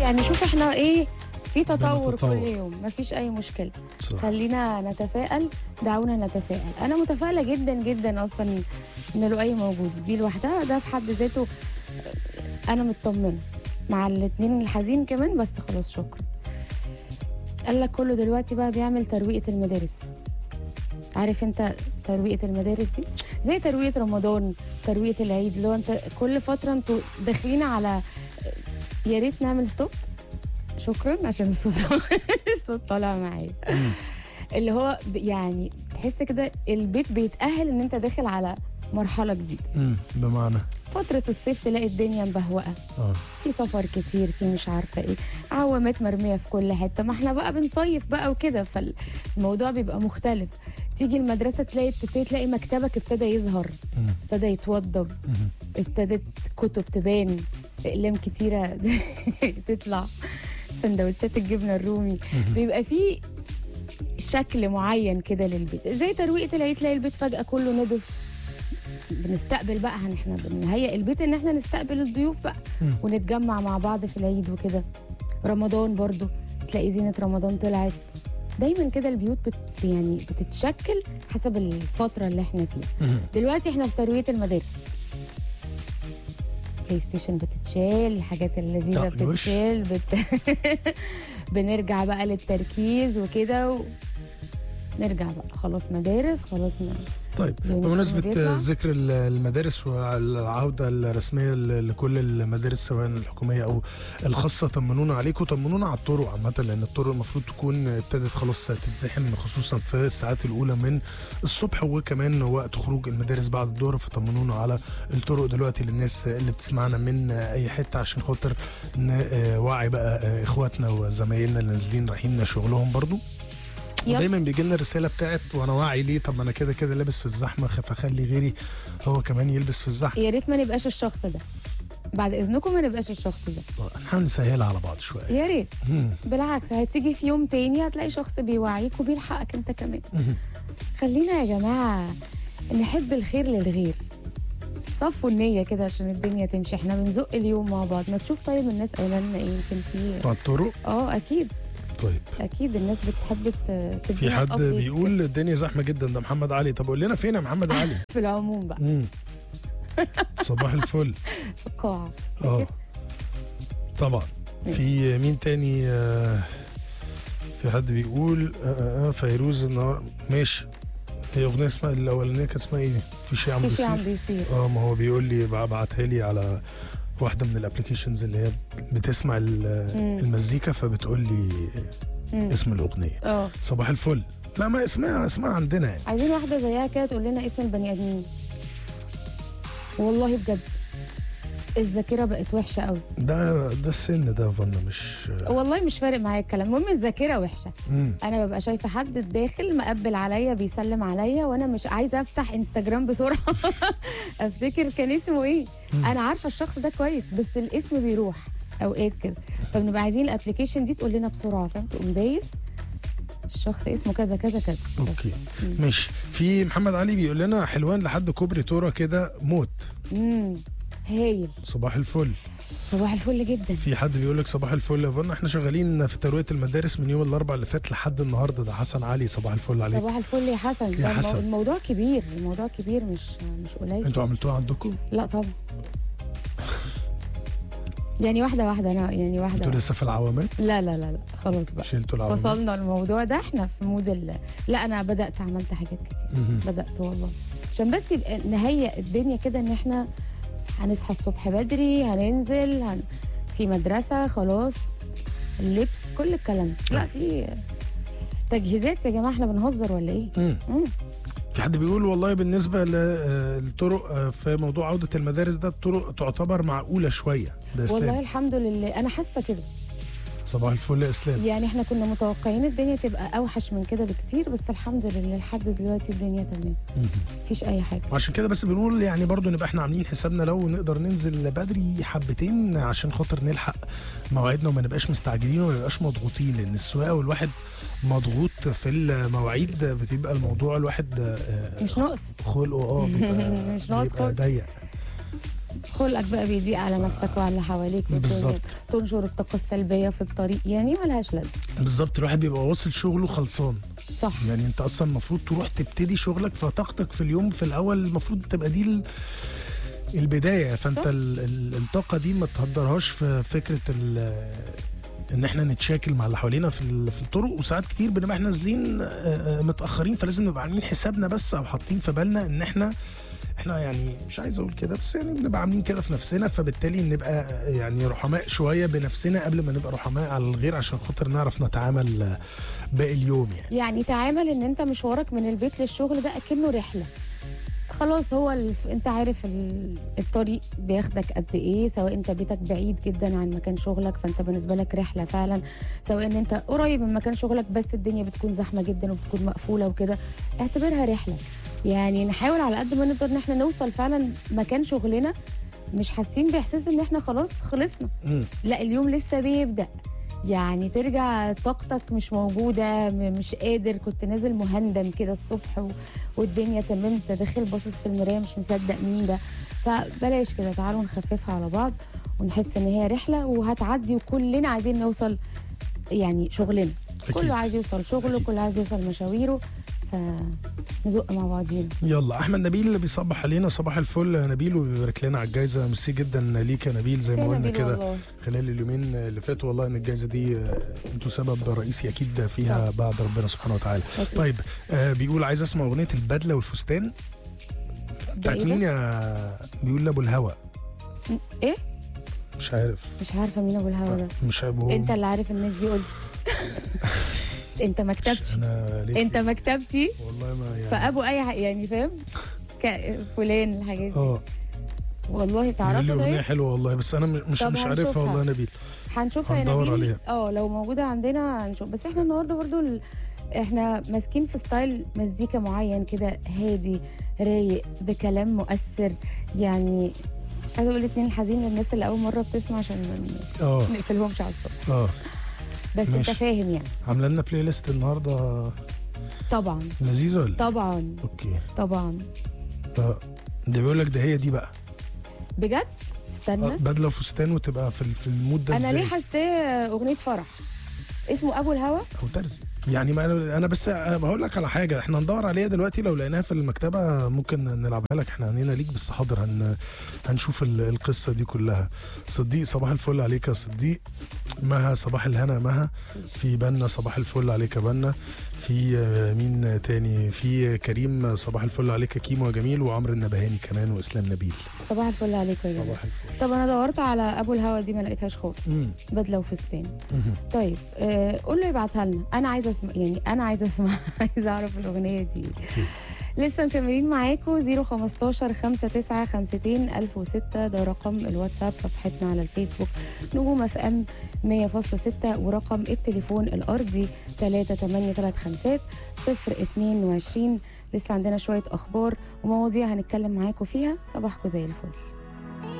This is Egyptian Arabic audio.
يعني شوف احنا ايه في تطور بنتطور. كل يوم مفيش اي مشكله صح. خلينا نتفائل دعونا نتفائل انا متفائله جدا جدا اصلا ان لؤي موجود دي لوحدها ده في حد ذاته آه، انا مطمنه مع الاتنين الحزين كمان بس خلاص شكرا قال لك كله دلوقتي بقى بيعمل ترويقه المدارس عارف انت ترويقه المدارس دي زي ترويقه رمضان ترويقه العيد اللي هو انت كل فتره انتوا داخلين على يا ريت نعمل ستوب شكرا عشان الصوت الصوت طالع معايا اللي هو ب- يعني تحس كده البيت بيتأهل ان انت داخل على مرحلة جديدة مم. بمعنى فترة الصيف تلاقي الدنيا مبهوقة اه في سفر كتير في مش عارفة ايه عوامات مرمية في كل حتة ما احنا بقى بنصيف بقى وكده فالموضوع بيبقى مختلف تيجي المدرسة تلاقي تبتدي تلاقي مكتبك ابتدى يظهر مم. ابتدى يتوضب مم. ابتدت كتب تبان اقلام كتيره تطلع سندوتشات الجبنه الرومي بيبقى فيه شكل معين كده للبيت زي ترويقه العيد تلاقي البيت فجاه كله نضف بنستقبل بقى هن- احنا بنهيئ البيت ان احنا نستقبل الضيوف بقى مم. ونتجمع مع بعض في العيد وكده رمضان برضو تلاقي زينه رمضان طلعت دايما كده البيوت بت يعني بتتشكل حسب الفتره اللي احنا فيها مم. دلوقتي احنا في تروية المدارس بلاي ستيشن بتتشال الحاجات اللذيذة لا، وش. بتتشال بت... بنرجع بقى للتركيز وكده و... نرجع بقى خلاص مدارس خلاص ن... طيب اليونيفورم بمناسبة بيطلع. ذكر ال- المدارس والعودة الرسمية ل- لكل المدارس سواء الحكومية أو الخاصة طمنونا عليكم طمنونا على الطرق عامة لأن الطرق المفروض تكون ابتدت خلاص تتزحم خصوصا في الساعات الأولى من الصبح وكمان وقت خروج المدارس بعد الظهر فطمنونا على الطرق دلوقتي للناس اللي بتسمعنا من أي حتة عشان خاطر نوعي بقى إخواتنا وزمايلنا اللي نازلين رايحين شغلهم برضو يب. دايما بيجي لنا الرساله بتاعت وانا واعي ليه طب ما انا كده كده لابس في الزحمه خ- فخلي غيري هو كمان يلبس في الزحمه يا ريت ما نبقاش الشخص ده بعد اذنكم ما نبقاش الشخص ده نحاول نسهلها على بعض شويه يا ريت مم. بالعكس هتيجي في يوم تاني هتلاقي شخص بيوعيك وبيلحقك انت كمان مم. خلينا يا جماعة نحب الخير للغير صفوا النية كده عشان الدنيا تمشي احنا بنزق اليوم مع بعض ما تشوف طيب الناس قايله لنا ايه يمكن في على الطرق اه اكيد طيب اكيد الناس بتحب ت- تدينا في حد update بيقول الدنيا زحمه جدا ده محمد علي طب قول لنا فين يا محمد علي في العموم بقى مم. صباح الفل في القاعة اه طبعا في مين تاني آه، في حد بيقول آه، آه، آه، فيروز النهار ماشي هي اغنيه اسمها الاولانيه كانت اسمها ايه في شيء عم في شيء بيصير عم بيصير اه ما هو بيقول لي ابعتها لي على واحده من الابلكيشنز اللي هي بتسمع ال- مم. المزيكا فبتقول لي مم. اسم الاغنيه اه صباح الفل لا ما اسمها اسمها عندنا يعني عايزين واحدة زيها كده تقول لنا اسم البني ادمين والله بجد الذاكرة بقت وحشة قوي ده ده السن ده فن مش والله مش فارق معايا الكلام المهم الذاكرة وحشة مم. انا ببقى شايفه حد داخل مقبل عليا بيسلم عليا وانا مش عايزه افتح انستجرام بسرعه افتكر كان اسمه ايه انا عارفه الشخص ده كويس بس الاسم بيروح اوقات كده فبنبقى عايزين الابلكيشن دي تقول لنا بسرعه فاهم تقوم دايس الشخص اسمه كذا كذا كذا اوكي ماشي في محمد علي بيقول لنا حلوان لحد كوبري تورا كده موت امم هايل صباح الفل صباح الفل جدا في حد بيقول لك صباح الفل يا فن احنا شغالين في ترويه المدارس من يوم الاربعاء اللي فات لحد النهارده ده حسن علي صباح الفل عليك صباح الفل يا حسن يا ده المو- حسن. الموضوع كبير الموضوع كبير مش مش قليل انتوا عملتوها عندكم لا طبعا يعني واحده واحده انا يعني واحده انتوا واحدة. لسه في العوامات لا لا لا لا خلاص بقى شلتوا العوامات فصلنا الموضوع ده احنا في مود ال... لا انا بدات عملت حاجات كتير مهم. بدات والله عشان بس يبقى نهيئ الدنيا كده ان احنا هنصحى الصبح بدري هننزل هن... في مدرسه خلاص اللبس كل الكلام ده. لا في تجهيزات يا جماعه احنا بنهزر ولا ايه مم. مم. في حد بيقول والله بالنسبه للطرق في موضوع عوده المدارس ده الطرق تعتبر معقوله شويه ده والله اسلام الحمد لله انا حاسه كده صباح الفل يا اسلام يعني احنا كنا متوقعين الدنيا تبقى اوحش من كده بكتير بس الحمد لله لحد دلوقتي الدنيا تمام مهم. مفيش اي حاجه وعشان كده بس بنقول يعني برضو نبقى احنا عاملين حسابنا لو نقدر ننزل بدري حبتين عشان خاطر نلحق مواعيدنا وما نبقاش مستعجلين وما نبقاش مضغوطين لان السواقه والواحد مضغوط في المواعيد بتبقى الموضوع الواحد آه، مش ناقص خلقه اه بيبقى مش ناقص بيبقى خالص. ضيق خلقك بقى بيضيق على نفسك وعلى اللي حواليك وت- بالظبط. تنشر الطاقه السلبيه في الطريق يعني ملهاش لازمه بالظبط الواحد بيبقى واصل شغله خلصان صح يعني انت اصلا المفروض تروح تبتدي شغلك فطاقتك في اليوم في الاول المفروض تبقى دي ال- البدايه فانت صح. ال- ال- الطاقه دي ما تهدرهاش في فكره ال- ان احنا نتشاكل مع اللي حوالينا في ال- في الطرق وساعات كتير بنبقى احنا نازلين آه، آه، متاخرين فلازم نبقى عاملين حسابنا بس او حاطين في بالنا ان احنا احنا يعني مش عايز اقول كده بس يعني بنبقى عاملين كده في نفسنا فبالتالي نبقى يعني رحماء شويه بنفسنا قبل ما نبقى رحماء على الغير عشان خاطر نعرف نتعامل آه، باقي اليوم يعني يعني تعامل ان انت مشوارك من البيت للشغل ده اكنه رحله خلاص هو الف... انت عارف ال... الطريق بياخدك قد ايه سواء انت بيتك بعيد جدا عن مكان شغلك فانت بالنسبه لك رحله فعلا سواء ان انت قريب من مكان شغلك بس الدنيا بتكون زحمه جدا وبتكون مقفوله وكده اعتبرها رحله يعني نحاول على قد ما نقدر ان احنا نوصل فعلا مكان شغلنا مش حاسين باحساس ان احنا خلاص خلصنا مم. لا اليوم لسه بيبدأ يعني ترجع طاقتك مش موجودة م- مش قادر كنت نازل مهندم كده الصبح و... والدنيا تمام انت داخل باصص في المراية مش مصدق مين ده فبلاش كده تعالوا نخففها على بعض ونحس ان هي رحلة وهتعدي وكلنا عايزين نوصل يعني شغلنا أكيد. كله عايز يوصل شغله أكيد. كله عايز يوصل مشاويره فنزق مع بعضينا يلا احمد نبيل اللي بيصبح علينا صباح الفل يا نبيل وبيبارك لنا على الجائزه ميرسي جدا ليك يا نبيل زي ما يا قلنا نبيل كده والله. خلال اليومين اللي فاتوا والله ان الجائزه دي آه، انتوا سبب رئيسي اكيد فيها بعد ربنا سبحانه وتعالى أكيد. طيب آه بيقول عايز اسمع اغنيه البدله والفستان ده بتاعت إيه ده؟ مين يا بيقول لابو الهوى ايه مش عارف مش عارفه مين ابو الهوا ده مش عارف هو- انت اللي عارف الناس دي قلت انت مكتبتي انا ليه انت مكتبتي والله ما يعني فابو اي حاجه يعني فاهم ك- فلان الحاجات دي اه والله بيقول لي تعرفوا اغنيه ده حلوه والله بس انا مش طب مش عارفها هنشوفها. والله يا نبيل هنشوفها يا هندور نبيل عليها. اه لو موجوده عندنا هنشوف بس احنا النهارده برضو ال... احنا ماسكين في ستايل مزيكا معين كده هادي رايق بكلام مؤثر يعني مش عايزه اقول اتنين الحزين للناس اللي اول مره بتسمع عشان ما اه نقفلهمش على الصبح اه بس انت ماشي. فاهم يعني عامله لنا بلاي ليست النهارده طبعا لذيذه ولا طبعا اوكي طبعا اه ده بيقول لك ده هي دي بقى بجد آه، استنى بدله وفستان وتبقى في ال- في المود ده انا ازاي ليه حاساه اغنيه فرح اسمه ابو الهوى او ترزي يعني ما انا انا بس بقول لك على حاجه احنا هندور عليها دلوقتي لو لقيناها في المكتبه ممكن نلعبها لك احنا عنينا ليك بس حاضر هن هنشوف ال- القصه دي كلها صديق صباح الفل عليك يا صديق مها صباح الهنا مها في بنا صباح الفل عليك يا بنا في آه، مين تاني في كريم صباح الفل عليك يا كيمو يا جميل وعمرو النبهاني كمان واسلام نبيل صباح الفل عليكم يا جماعه صباح الفل طب انا دورت على ابو الهوى دي ما لقيتهاش خالص مم. بدله وفستان مهم. طيب آه قول له يبعتها لنا انا عايزه اسمع يعني انا عايزه اسمع عايزه اعرف الاغنيه دي لسه مكملين معاكم 015 59 52 1006 ده رقم الواتساب صفحتنا على الفيسبوك نجوم اف ام 100.6 ورقم التليفون الارضي 3835 022 لسه عندنا شويه اخبار ومواضيع هنتكلم معاكم فيها صباحكم زي الفل